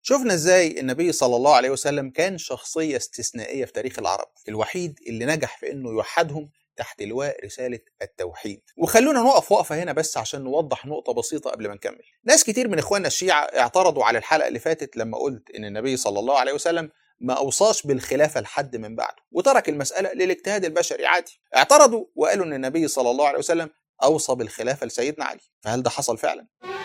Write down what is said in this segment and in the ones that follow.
شفنا ازاي النبي صلى الله عليه وسلم كان شخصية استثنائية في تاريخ العرب الوحيد اللي نجح في انه يوحدهم تحت لواء رسالة التوحيد وخلونا نقف وقفة هنا بس عشان نوضح نقطة بسيطة قبل ما نكمل ناس كتير من اخواننا الشيعة اعترضوا على الحلقة اللي فاتت لما قلت ان النبي صلى الله عليه وسلم ما اوصاش بالخلافة لحد من بعده وترك المسألة للاجتهاد البشري عادي اعترضوا وقالوا ان النبي صلى الله عليه وسلم اوصى بالخلافة لسيدنا علي فهل ده حصل فعلا؟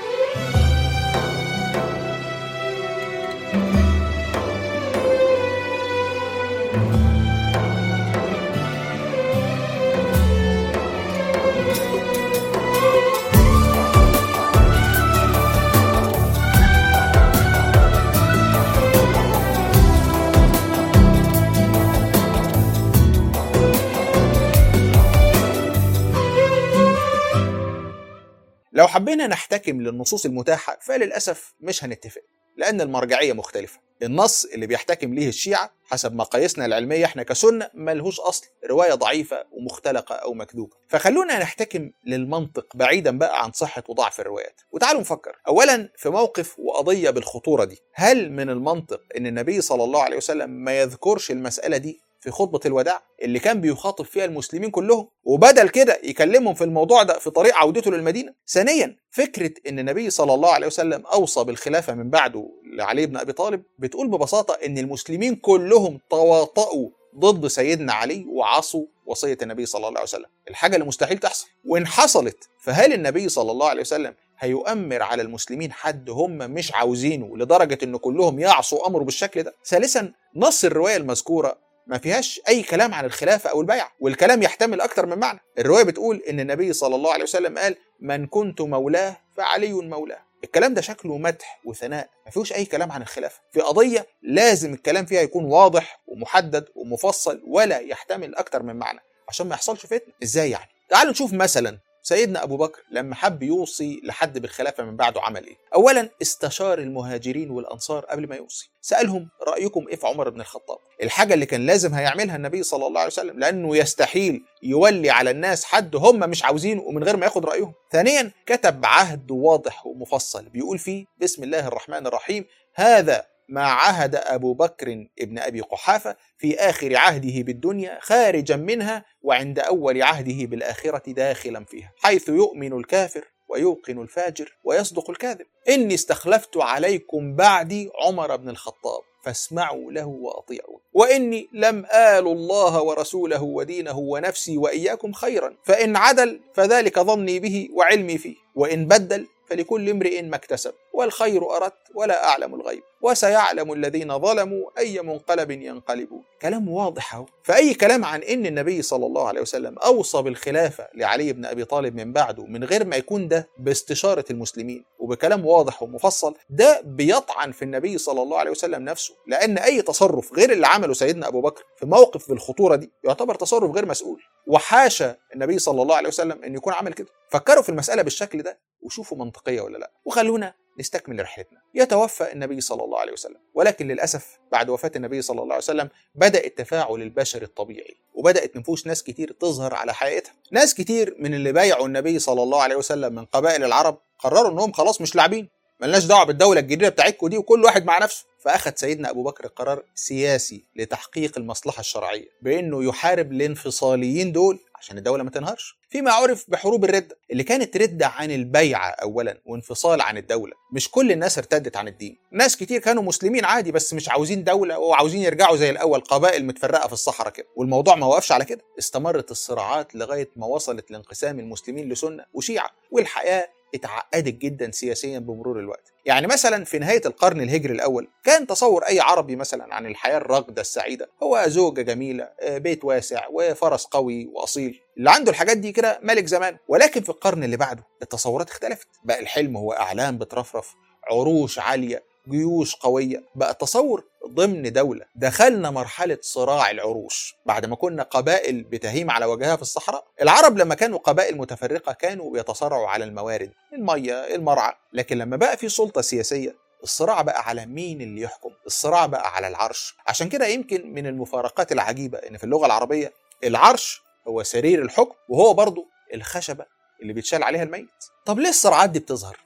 لو حبينا نحتكم للنصوص المتاحة فللأسف مش هنتفق لأن المرجعية مختلفة النص اللي بيحتكم ليه الشيعة حسب مقاييسنا العلمية احنا كسنة ملهوش أصل رواية ضعيفة ومختلقة أو مكذوبة فخلونا نحتكم للمنطق بعيدا بقى عن صحة وضعف الروايات وتعالوا نفكر أولا في موقف وقضية بالخطورة دي هل من المنطق أن النبي صلى الله عليه وسلم ما يذكرش المسألة دي في خطبة الوداع اللي كان بيخاطب فيها المسلمين كلهم وبدل كده يكلمهم في الموضوع ده في طريق عودته للمدينة ثانيا فكرة ان النبي صلى الله عليه وسلم اوصى بالخلافة من بعده لعلي بن ابي طالب بتقول ببساطة ان المسلمين كلهم تواطؤوا ضد سيدنا علي وعصوا وصية النبي صلى الله عليه وسلم الحاجة اللي مستحيل تحصل وإن حصلت فهل النبي صلى الله عليه وسلم هيؤمر على المسلمين حد هم مش عاوزينه لدرجة إن كلهم يعصوا أمره بالشكل ده ثالثا نص الرواية المذكورة ما فيهاش اي كلام عن الخلافه او البيعه والكلام يحتمل اكتر من معنى الروايه بتقول ان النبي صلى الله عليه وسلم قال من كنت مولاه فعلي مولاه الكلام ده شكله مدح وثناء ما فيهوش اي كلام عن الخلافه في قضيه لازم الكلام فيها يكون واضح ومحدد ومفصل ولا يحتمل اكتر من معنى عشان ما يحصلش فتنه ازاي يعني تعالوا نشوف مثلا سيدنا ابو بكر لما حب يوصي لحد بالخلافه من بعده عمل ايه؟ اولا استشار المهاجرين والانصار قبل ما يوصي، سالهم رايكم ايه في عمر بن الخطاب؟ الحاجه اللي كان لازم هيعملها النبي صلى الله عليه وسلم لانه يستحيل يولي على الناس حد هم مش عاوزينه ومن غير ما ياخد رايهم. ثانيا كتب عهد واضح ومفصل بيقول فيه بسم الله الرحمن الرحيم هذا ما عهد أبو بكر ابن أبي قحافة في آخر عهده بالدنيا خارجا منها وعند أول عهده بالآخرة داخلا فيها حيث يؤمن الكافر ويوقن الفاجر ويصدق الكاذب إني استخلفت عليكم بعدي عمر بن الخطاب فاسمعوا له واطيعوا واني لم آل الله ورسوله ودينه ونفسي واياكم خيرا فان عدل فذلك ظني به وعلمي فيه وان بدل فلكل امرئ ما اكتسب والخير اردت ولا اعلم الغيب وسيعلم الذين ظلموا اي منقلب ينقلبون كلام واضح اهو فاي كلام عن ان النبي صلى الله عليه وسلم اوصى بالخلافه لعلي بن ابي طالب من بعده من غير ما يكون ده باستشاره المسلمين وبكلام واضح ومفصل ده بيطعن في النبي صلى الله عليه وسلم نفسه لان اي تصرف غير اللي عمله سيدنا ابو بكر في موقف بالخطوره دي يعتبر تصرف غير مسؤول وحاشا النبي صلى الله عليه وسلم ان يكون عمل كده فكروا في المساله بالشكل ده وشوفوا منطقيه ولا لا وخلونا نستكمل رحلتنا يتوفى النبي صلى الله عليه وسلم ولكن للأسف بعد وفاة النبي صلى الله عليه وسلم بدأ التفاعل البشري الطبيعي وبدأت نفوس ناس كتير تظهر على حقيقتها ناس كتير من اللي بايعوا النبي صلى الله عليه وسلم من قبائل العرب قرروا انهم خلاص مش لاعبين ملناش دعوه بالدوله الجديده بتاعتكم دي وكل واحد مع نفسه فاخذ سيدنا ابو بكر قرار سياسي لتحقيق المصلحه الشرعيه بانه يحارب الانفصاليين دول عشان الدوله ما تنهارش فيما عرف بحروب الردة اللي كانت ردة عن البيعة أولا وانفصال عن الدولة مش كل الناس ارتدت عن الدين ناس كتير كانوا مسلمين عادي بس مش عاوزين دولة وعاوزين يرجعوا زي الأول قبائل متفرقة في الصحراء كده والموضوع ما وقفش على كده استمرت الصراعات لغاية ما وصلت لانقسام المسلمين لسنة وشيعة والحياة اتعقدت جدا سياسيا بمرور الوقت يعني مثلا في نهاية القرن الهجري الأول كان تصور أي عربي مثلا عن الحياة الراغدة السعيدة هو زوجة جميلة بيت واسع وفرس قوي وأصيل اللي عنده الحاجات دي كده ملك زمان ولكن في القرن اللي بعده التصورات اختلفت بقى الحلم هو أعلام بترفرف عروش عالية جيوش قوية بقى التصور ضمن دولة دخلنا مرحلة صراع العروش بعد ما كنا قبائل بتهيم على وجهها في الصحراء العرب لما كانوا قبائل متفرقة كانوا بيتصارعوا على الموارد المية المرعى لكن لما بقى في سلطة سياسية الصراع بقى على مين اللي يحكم الصراع بقى على العرش عشان كده يمكن من المفارقات العجيبة ان في اللغة العربية العرش هو سرير الحكم وهو برضه الخشبة اللي بيتشال عليها الميت طب ليه الصراعات دي بتظهر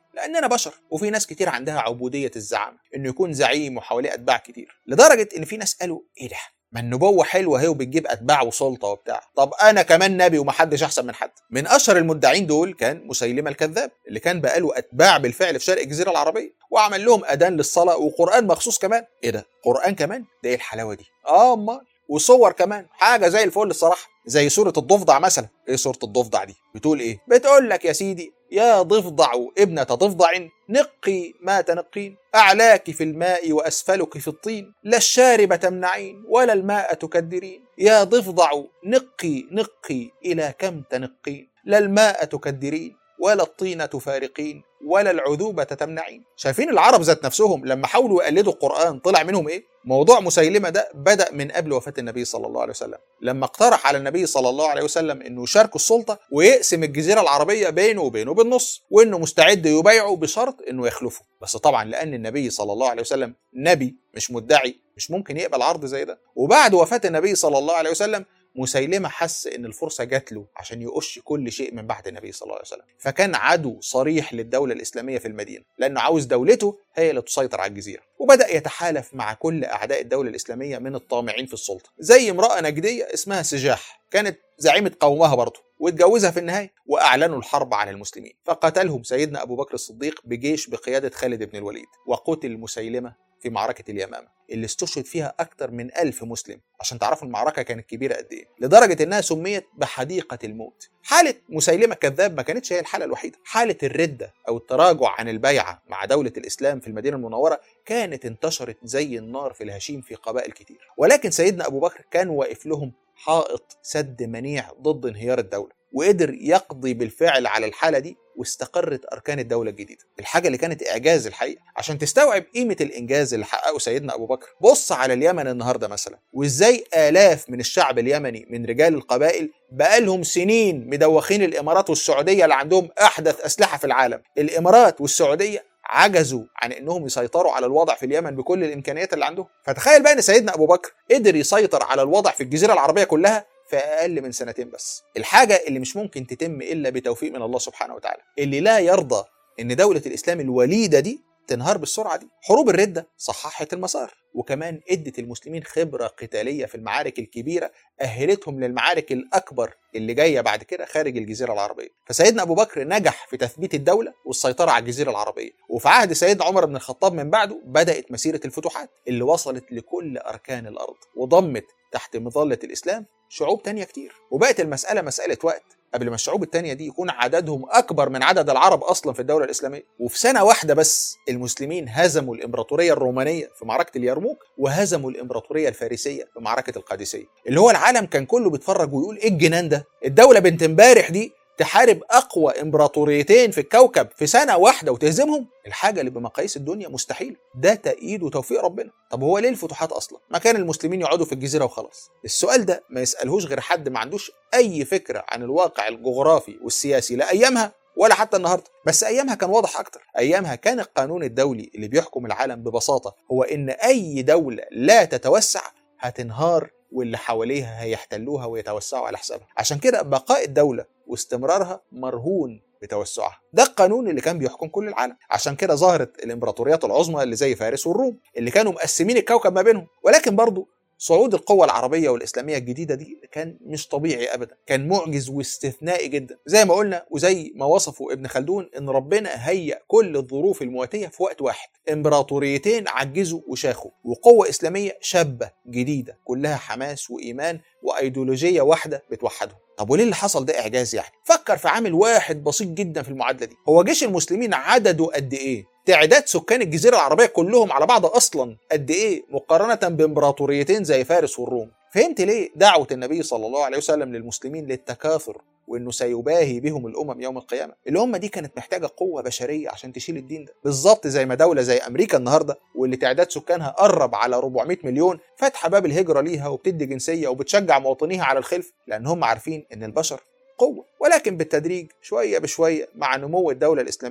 لاننا بشر وفي ناس كتير عندها عبوديه الزعامه انه يكون زعيم وحواليه اتباع كتير لدرجه ان في ناس قالوا ايه ده ما النبوة حلوة هي وبتجيب أتباع وسلطة وبتاع طب أنا كمان نبي ومحدش أحسن من حد من أشهر المدعين دول كان مسيلمة الكذاب اللي كان بقاله أتباع بالفعل في شرق الجزيرة العربية وعمل لهم أذان للصلاة وقرآن مخصوص كمان إيه ده قرآن كمان ده إيه الحلاوة دي آه أمال وصور كمان حاجه زي الفل الصراحه زي سوره الضفدع مثلا ايه سوره الضفدع دي بتقول ايه بتقول لك يا سيدي يا ضفدع ابنة ضفدع نقي ما تنقين أعلاك في الماء وأسفلك في الطين لا الشارب تمنعين ولا الماء تكدرين يا ضفدع نقي نقي إلى كم تنقين لا الماء تكدرين ولا الطين تفارقين ولا العذوبة تمنعين شايفين العرب ذات نفسهم لما حاولوا يقلدوا القرآن طلع منهم إيه؟ موضوع مسيلمة ده بدأ من قبل وفاة النبي صلى الله عليه وسلم لما اقترح على النبي صلى الله عليه وسلم انه يشاركوا السلطة ويقسم الجزيرة العربية بينه وبينه بالنص وانه مستعد يبايعه بشرط انه يخلفه بس طبعا لان النبي صلى الله عليه وسلم نبي مش مدعي مش ممكن يقبل عرض زي ده وبعد وفاة النبي صلى الله عليه وسلم مسيلمة حس ان الفرصة جات له عشان يقش كل شيء من بعد النبي صلى الله عليه وسلم فكان عدو صريح للدولة الإسلامية في المدينة لأنه عاوز دولته هي اللي تسيطر على الجزيرة وبدأ يتحالف مع كل أعداء الدولة الإسلامية من الطامعين في السلطة زي امرأة نجدية اسمها سجاح كانت زعيمة قومها برضه واتجوزها في النهاية وأعلنوا الحرب على المسلمين فقتلهم سيدنا أبو بكر الصديق بجيش بقيادة خالد بن الوليد وقتل مسيلمة في معركة اليمامة اللي استشهد فيها أكثر من ألف مسلم عشان تعرفوا المعركة كانت كبيرة قد إيه لدرجة إنها سميت بحديقة الموت حالة مسيلمة كذاب ما كانتش هي الحالة الوحيدة حالة الردة أو التراجع عن البيعة مع دولة الإسلام في المدينة المنورة كانت انتشرت زي النار في الهشيم في قبائل كتير ولكن سيدنا أبو بكر كان واقف لهم حائط سد منيع ضد انهيار الدولة وقدر يقضي بالفعل على الحالة دي واستقرت أركان الدولة الجديدة الحاجة اللي كانت إعجاز الحقيقة عشان تستوعب قيمة الإنجاز اللي حققه سيدنا أبو بكر بص على اليمن النهاردة مثلا وإزاي آلاف من الشعب اليمني من رجال القبائل بقالهم سنين مدوخين الإمارات والسعودية اللي عندهم أحدث أسلحة في العالم الإمارات والسعودية عجزوا عن انهم يسيطروا على الوضع في اليمن بكل الامكانيات اللي عندهم فتخيل بقى ان سيدنا ابو بكر قدر يسيطر على الوضع في الجزيره العربيه كلها في اقل من سنتين بس الحاجه اللي مش ممكن تتم الا بتوفيق من الله سبحانه وتعالى اللي لا يرضى ان دوله الاسلام الوليده دي تنهار بالسرعه دي حروب الرده صححت المسار وكمان ادت المسلمين خبره قتاليه في المعارك الكبيره اهلتهم للمعارك الاكبر اللي جايه بعد كده خارج الجزيره العربيه فسيدنا ابو بكر نجح في تثبيت الدوله والسيطره على الجزيره العربيه وفي عهد سيدنا عمر بن الخطاب من بعده بدات مسيره الفتوحات اللي وصلت لكل اركان الارض وضمت تحت مظله الاسلام شعوب تانية كتير وبقت المسألة مسألة وقت قبل ما الشعوب التانية دي يكون عددهم أكبر من عدد العرب أصلا في الدولة الإسلامية وفي سنة واحدة بس المسلمين هزموا الإمبراطورية الرومانية في معركة اليرموك وهزموا الإمبراطورية الفارسية في معركة القادسية اللي هو العالم كان كله بيتفرج ويقول إيه الجنان ده الدولة بنت امبارح دي تحارب اقوى امبراطوريتين في الكوكب في سنه واحده وتهزمهم الحاجه اللي بمقاييس الدنيا مستحيل ده تأييد وتوفيق ربنا طب هو ليه الفتوحات اصلا ما كان المسلمين يقعدوا في الجزيره وخلاص السؤال ده ما يسالهوش غير حد ما عندوش اي فكره عن الواقع الجغرافي والسياسي لا ايامها ولا حتى النهارده بس ايامها كان واضح اكتر ايامها كان القانون الدولي اللي بيحكم العالم ببساطه هو ان اي دوله لا تتوسع هتنهار واللي حواليها هيحتلوها ويتوسعوا على حسابها عشان كده بقاء الدولة واستمرارها مرهون بتوسعها ده القانون اللي كان بيحكم كل العالم عشان كده ظهرت الامبراطوريات العظمى اللي زي فارس والروم اللي كانوا مقسمين الكوكب ما بينهم ولكن برضه صعود القوة العربية والإسلامية الجديدة دي كان مش طبيعي أبدا كان معجز واستثنائي جدا زي ما قلنا وزي ما وصفه ابن خلدون إن ربنا هيأ كل الظروف المواتية في وقت واحد إمبراطوريتين عجزوا وشاخوا وقوة إسلامية شابة جديدة كلها حماس وإيمان وأيديولوجية واحدة بتوحدهم طب وليه اللي حصل ده اعجاز يعني فكر في عامل واحد بسيط جدا في المعادله دي هو جيش المسلمين عدده قد ايه تعداد سكان الجزيره العربيه كلهم على بعض اصلا قد ايه مقارنه بامبراطوريتين زي فارس والروم فهمت ليه دعوه النبي صلى الله عليه وسلم للمسلمين للتكاثر وانه سيباهي بهم الامم يوم القيامه الامه دي كانت محتاجه قوه بشريه عشان تشيل الدين ده بالظبط زي ما دوله زي امريكا النهارده واللي تعداد سكانها قرب على 400 مليون فاتحه باب الهجره ليها وبتدي جنسيه وبتشجع مواطنيها على الخلف لان هم عارفين ان البشر قوه ولكن بالتدريج شويه بشويه مع نمو الدوله الاسلاميه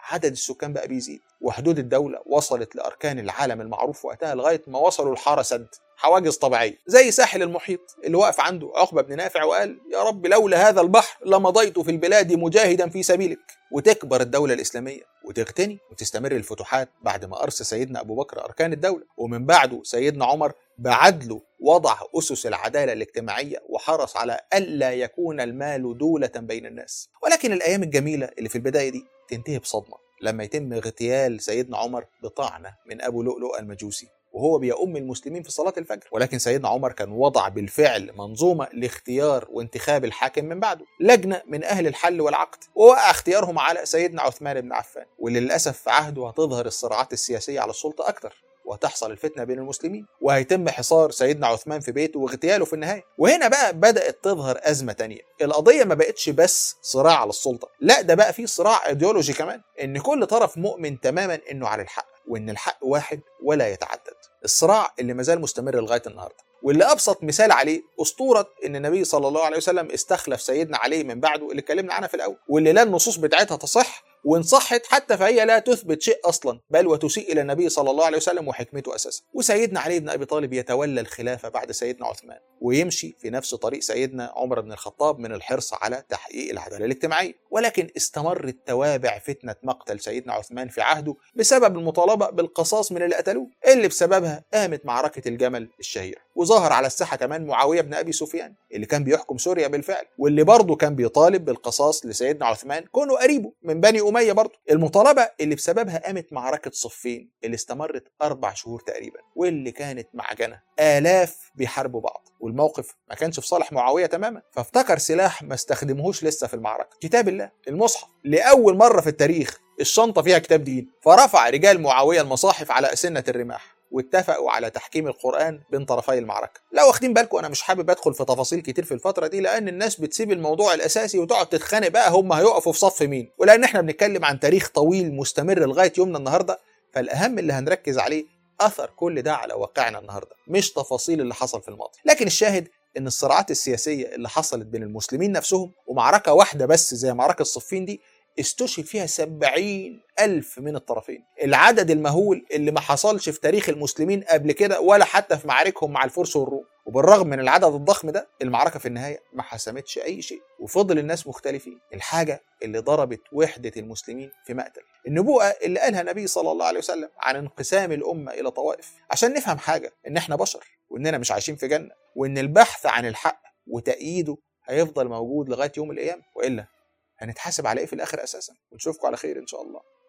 عدد السكان بقى بيزيد وحدود الدولة وصلت لأركان العالم المعروف وقتها لغاية ما وصلوا لحارة سد حواجز طبيعية زي ساحل المحيط اللي واقف عنده عقبة بن نافع وقال يا رب لولا هذا البحر لمضيت في البلاد مجاهدا في سبيلك وتكبر الدولة الإسلامية وتغتني وتستمر الفتوحات بعد ما أرسى سيدنا أبو بكر أركان الدولة ومن بعده سيدنا عمر بعدله وضع أسس العدالة الاجتماعية وحرص على ألا يكون المال دولة بين الناس ولكن الأيام الجميلة اللي في البداية دي تنتهي بصدمة لما يتم اغتيال سيدنا عمر بطعنة من أبو لؤلؤ المجوسي وهو بيؤم المسلمين في صلاة الفجر ولكن سيدنا عمر كان وضع بالفعل منظومة لاختيار وانتخاب الحاكم من بعده لجنة من أهل الحل والعقد ووقع اختيارهم على سيدنا عثمان بن عفان واللي للأسف في عهده هتظهر الصراعات السياسية على السلطة أكتر وتحصل الفتنة بين المسلمين وهيتم حصار سيدنا عثمان في بيته واغتياله في النهاية وهنا بقى بدأت تظهر أزمة تانية القضية ما بقتش بس صراع على السلطة لا ده بقى فيه صراع ايديولوجي كمان ان كل طرف مؤمن تماما انه على الحق وان الحق واحد ولا يتعدد الصراع اللي مازال مستمر لغاية النهاردة واللي ابسط مثال عليه اسطوره ان النبي صلى الله عليه وسلم استخلف سيدنا علي من بعده اللي اتكلمنا عنها في الاول واللي لا النصوص بتاعتها تصح وان صحت حتى فهي لا تثبت شيء اصلا بل وتسيء الى النبي صلى الله عليه وسلم وحكمته اساسا وسيدنا علي بن ابي طالب يتولى الخلافه بعد سيدنا عثمان ويمشي في نفس طريق سيدنا عمر بن الخطاب من الحرص على تحقيق العداله الاجتماعيه ولكن استمرت توابع فتنه مقتل سيدنا عثمان في عهده بسبب المطالبه بالقصاص من اللي قتلوه اللي بسببها قامت معركه الجمل الشهيره وظهر على الساحه كمان معاويه بن ابي سفيان اللي كان بيحكم سوريا بالفعل واللي برضه كان بيطالب بالقصاص لسيدنا عثمان كونه قريبه من بني اميه برضه المطالبه اللي بسببها قامت معركه صفين اللي استمرت اربع شهور تقريبا واللي كانت معجنه الاف بيحاربوا بعض والموقف ما كانش في صالح معاويه تماما فافتكر سلاح ما استخدمهوش لسه في المعركه كتاب الله المصحف لاول مره في التاريخ الشنطه فيها كتاب دين فرفع رجال معاويه المصاحف على اسنه الرماح واتفقوا على تحكيم القرآن بين طرفي المعركة. لو واخدين بالكم أنا مش حابب أدخل في تفاصيل كتير في الفترة دي لأن الناس بتسيب الموضوع الأساسي وتقعد تتخانق بقى هم هيقفوا في صف مين، ولأن إحنا بنتكلم عن تاريخ طويل مستمر لغاية يومنا النهاردة فالأهم اللي هنركز عليه أثر كل ده على واقعنا النهاردة، مش تفاصيل اللي حصل في الماضي. لكن الشاهد إن الصراعات السياسية اللي حصلت بين المسلمين نفسهم ومعركة واحدة بس زي معركة الصفين دي استشهد فيها سبعين ألف من الطرفين العدد المهول اللي ما حصلش في تاريخ المسلمين قبل كده ولا حتى في معاركهم مع الفرس والروم وبالرغم من العدد الضخم ده المعركة في النهاية ما حسمتش أي شيء وفضل الناس مختلفين الحاجة اللي ضربت وحدة المسلمين في مقتل النبوءة اللي قالها النبي صلى الله عليه وسلم عن انقسام الأمة إلى طوائف عشان نفهم حاجة إن إحنا بشر وإننا مش عايشين في جنة وإن البحث عن الحق وتأييده هيفضل موجود لغاية يوم القيامة وإلا هنتحاسب على ايه في الاخر اساسا ونشوفكم على خير ان شاء الله